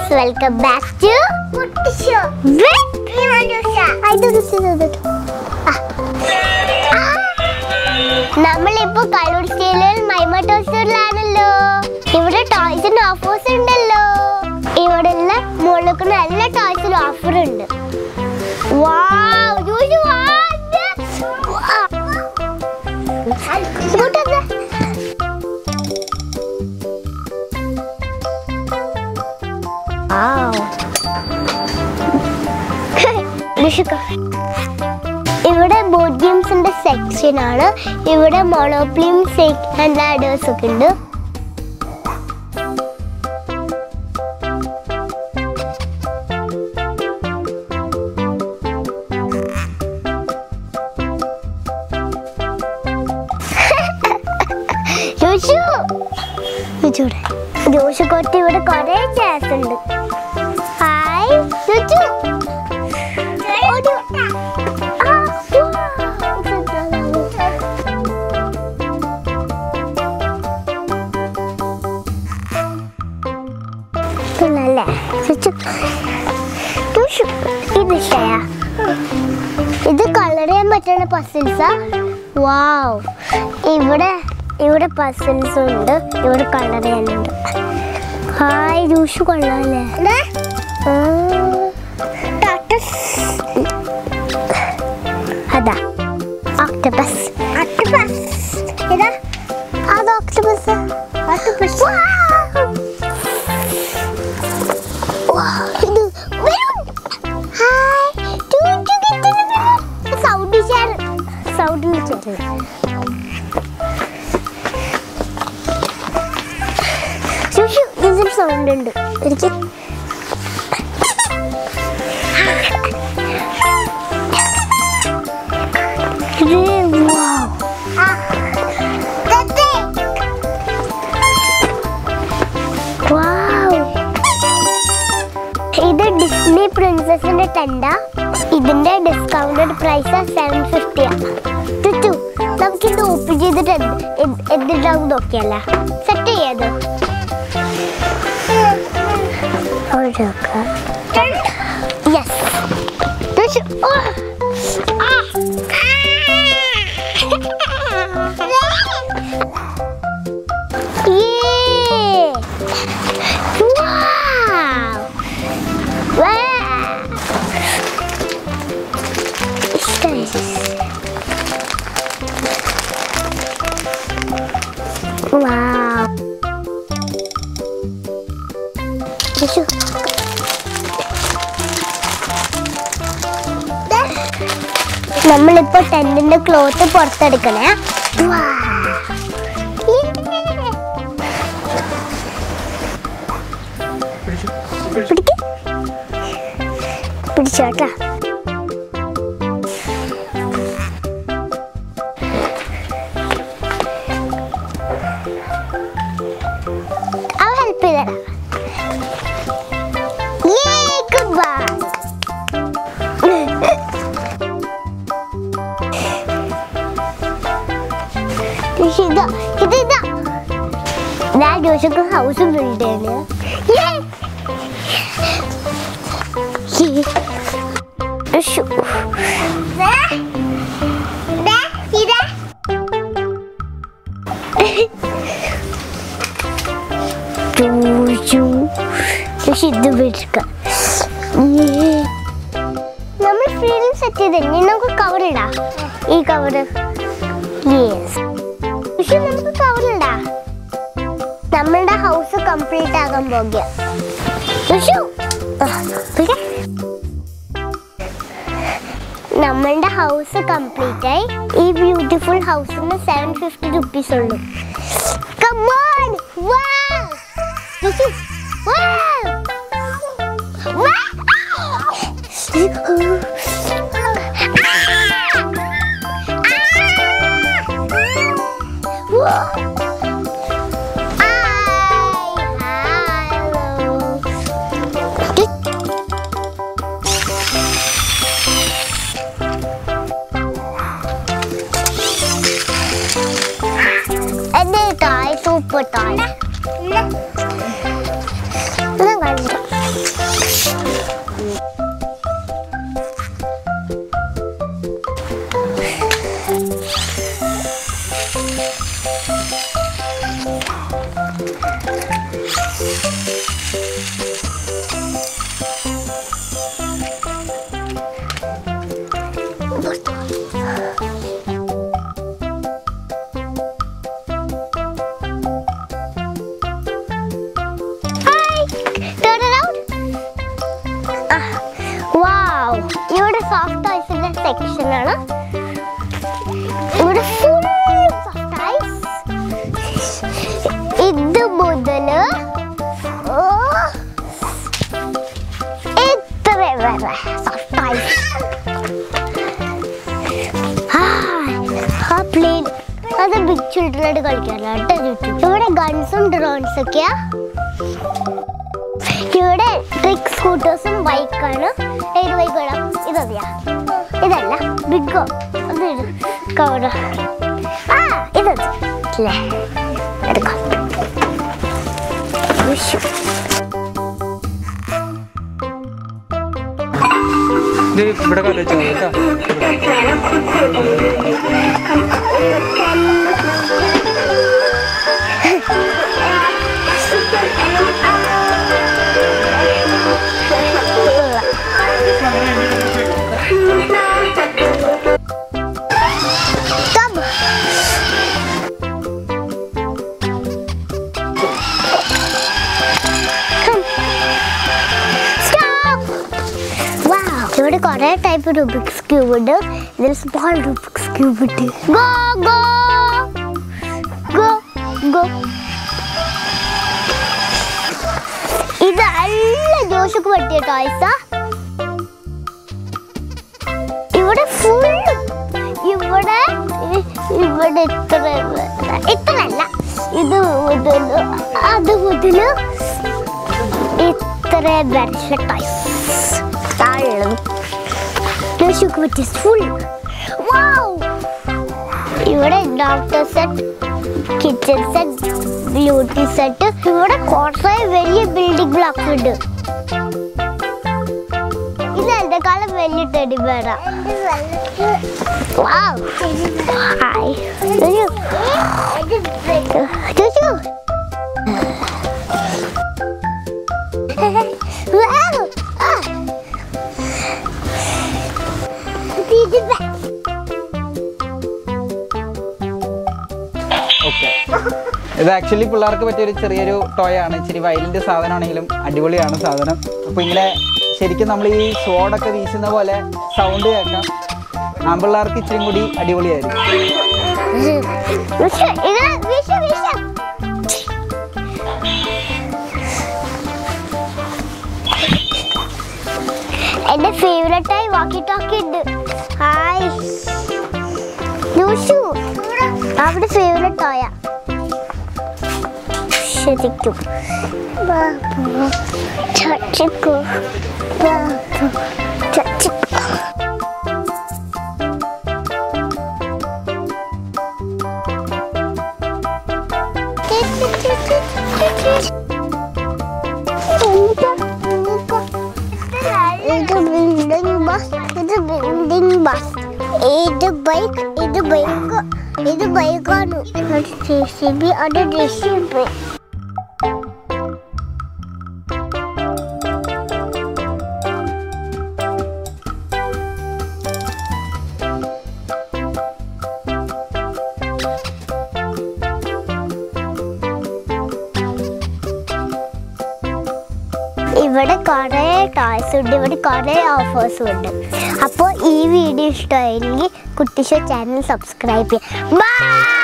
Welcome back to നമ്മളിപ്പോ കള്ളൂർ സ്റ്റേലിൽ മൈമ ടോയ്സിലാണല്ലോ ഇവിടെ ടോയ്സിന് offers ഉണ്ടല്ലോ ഇവിടെ ഉള്ള മുകളിലേക്ക് നല്ല ടോയ്സിന് ഓഫർ ഉണ്ട് Wow, Jojo ada. Wow. Ibu ada. Wow. Dishka. ഇവിടെ ബോർഡ് ഗെയിംസിന്റെ സെക്ഷൻ ആണ് ഇവിടെ മൊണോപ്ലിയും ആൻഡ് ലാഡേഴ്സ് ഒക്കെ ഉണ്ട് ജോഷു ജോഷുടെ ജോഷു കൊട്ടി ഇവിടെ കൊറേ ചേർസ് ഉണ്ട് ഹായ് ജോഷു ഒരു- ആ, കൊള്ളാല്ലേ ജോഷു ജോഷു ഇത് ഇഷ്ടയാ ഇത് കളർ ചെയ്യാൻ പറ്റുന്ന പസിൽസാ വാവ് ഇവിടെ ഇവിടെ പസിൽസ് ഉണ്ട് ഇവിടെ കളർ ചെയ്യാനുണ്ട് ഹായ് ജ്യൂസ് കൊള്ളാല്ലേ ആ. അതാ ഓക്ടോപസ് ഓക്ടോപസ് ഇതാ അത് ഓക്ടോപസ് ഓക്ടോപസ് ഇത് balloon. ഹായ് ടൂറ്റു കിട്ടുന്ന സൗണ്ട് ഷെയർ സൗണ്ടിൽ ചേർന്ന് ശുശു ഇതിൽ സൗണ്ട് ഉണ്ട് എനിക്ക് ഇത് wow. Wow. ഇത് ഡിസ്നി പ്രിൻസസിന്റെ ടെൻഡ ഇതിന്റെ ഡിസ്കൗണ്ടഡ് പ്രൈസ് സെവൻ ഫിഫ്റ്റിയാ ചുറ്റു നമുക്കിത് ഓപ്പൺ ചെയ്തിട്ട് എന്ത് എന്ത് എന്തുണ്ടാവും നോക്കിയല്ല സെറ്റ് ചെയ്യത് yes Yeah! Wow! Wow! Wow! Tisu. നമ്മളിപ്പോ ടെന്റിന്റെ ക്ലോത്ത് പുറത്തെടുക്കണേ Wow. Yeah. പിടിക്ക് പിടിച്ചോട്ടാ അവ ഹെൽപ്പ് ചെയ്തരാ ഗുഡ് ബൈ ഇതാ ഇത് ഇതാ ഞാൻ ജോഷക്ക് ഹൗസ് ബിൽഡ് ചെയ്യണേ Shoo. ഇത് എടുക്കാം നമ്മൾ ഫ്രീഡം സെറ്റ് ചെയ്ത് ഇനി നമുക്ക് കവർ ഇടാം ഈ കവർ യെസ് പക്ഷെ നമുക്ക് കവർ ഇടാം നമ്മളുടെ ഹൗസ് കംപ്ലീറ്റ് ആകാൻ പോകുക ഉഷു. ആ, പിടിക്ക്. നമ്മളുടെ ഹൗസ് കംപ്ലീറ്റ് ആയി ഈ ബ്യൂട്ടിഫുൾ ഹൗസിന് സെവൻ ഫിഫ്റ്റി റുപ്പീസ് ഉള്ളൂ കമോൺ എന്റെ ടോയ് സൂപ്പർ ടോയ് സെക്ഷനാണ് ഇവിടെ ഫുൾ ഇത് മുതല് ഓ, ഇത്ര വരെ സർപ്രൈസ് ആ പ്ലെയിൻ അത് ബിഗ് ചിൽഡ്രനായിട്ട് കളിക്കാനായിട്ട് ചുറ്റും ഇവിടെ ഗൺസും ഡ്രോൺസ് ഒക്കെയാ ഇവിടെ ട്രിക് സ്കൂട്ടേഴ്സും ബൈക്കാണ് ഏത് ബൈക്ക് വേണം ഇതറിയാ ഇതല്ല ബിഗോ അത് കവർ ആ ഇത് അല്ലേ എടുക്കാം ഉശ്ശു. ഇത് ഇവിടെ കലച്ചു കേട്ടോ Come. Come. Stop. Wow. ഇവിടെ കുറെ ടൈപ്പ് റുബിക്സ് ക്യൂബ് ഉണ്ട് ഇതിൽ സ്മോൾ റുബിക്സ് ക്യൂബ് ഉണ്ട് ഗോ ഗോ ഗോ ഗോ ഇത് നല്ല ജോഷക്ക് പറ്റിയ ടോയ്സാ ഇവിടെ ഫുൾ ഇവിടെ ഇ- ഇവിടെ ഇത്ര ഇത്രല്ല ഇത് മുതല് അത് മുതല് ഇത്ര വരച്ച ടൈസ് ഫുൾ ഇവിടെ doctor set kitchen set beauty set ഇവിടെ കുറേ വലിയ ബിൽഡിംഗ് ബ്ലോക്സ് ഉണ്ട് ഇത് എന്നെക്കാളും വലിയ ടെഡി ബേറാ Wow. Hi. Chuchu. Chuchu. wow. Ah. Did back. Okay ഇത് ആക്ച്വലി പിള്ളേർക്ക് പറ്റിയ ഒരു ചെറിയൊരു ടോയ് ആണ് ഇച്ചിരി വയലിൻ്റെ സാധനമാണെങ്കിലും അടിപൊളിയാണ് സാധനം അപ്പോൾ ഇങ്ങനെ ശരിക്കും നമ്മൾ ഈ സ്വോഡൊക്കെ വീശുന്ന പോലെ സൗണ്ട് കേൾക്കാം ആൺപിള്ളേർക്ക് ഇച്ചിരി കൂടി അടിപൊളിയായിരിക്കും വിഷ ഇത് വിഷ വിഷ എന്റെ ഫേവറേറ്റ് ആയി വാക്കി ടോക്കി ഉണ്ട് ഹായ് ലൂഷു അവിടെ ഫേവറേറ്റ് ആയ ശരിക്കും ബാബു ചച്ചിക്കു ബാബു ചച്ചിക്കു ഇത് ബിൽഡിംഗ് ബസ് ഇത് ബിൽഡിംഗ് ബസ് ഇത് ബൈക്ക് ഇത് ബൈക്ക് ഇത് ബൈക്കാണ് ജെ സി ബി അത് ജെ സി ബി ഇവിടെ കുറേ ടോയ്സ് ഉണ്ട് ഇവിടെ കുറേ ഓഫേഴ്സും ഉണ്ട് അപ്പോൾ ഈ വീഡിയോ ഇഷ്ടമായെങ്കിൽ കുട്ടിഷോ ചാനൽ സബ്സ്ക്രൈബ് ചെയ്യാം ബൈ